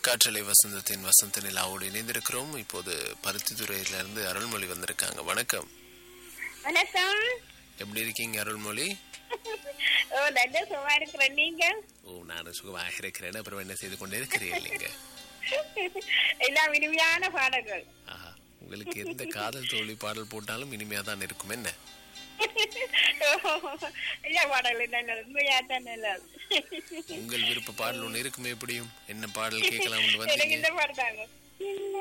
காற்றலை வசந்தத்தின் வசந்த நிலாவோடு இணைந்திருக்கிறோம் இப்போது பருத்தித்துறையிலிருந்து அருள்மொழி வந்திருக்காங்க வணக்கம் வணக்கம் எப்படி இருக்கீங்க அருள்மொழி ஓ நல்ல சும்மா இருக்கிறேன் நீங்க ஓ நான் சுகமாக இருக்கிறேன் அப்புறம் என்ன செய்து கொண்டே இருக்கிறீர்கள் நீங்க எல்லாம் இனிமையான பாடல்கள் ஆஹா உங்களுக்கு எந்த காதல் தோல்வி பாடல் போட்டாலும் இனிமையா தான் இருக்கும் என்ன எல்லா பாடல்களும் நல்லது உண்மையா தான் நல்லது உங்கள் விருப்ப பாடல் ஒன்று இருக்குமே எப்படியும் என்ன பாடல் கேட்கலாம்னு எனக்கு வந்தீங்க இந்த பாட்டு தாங்க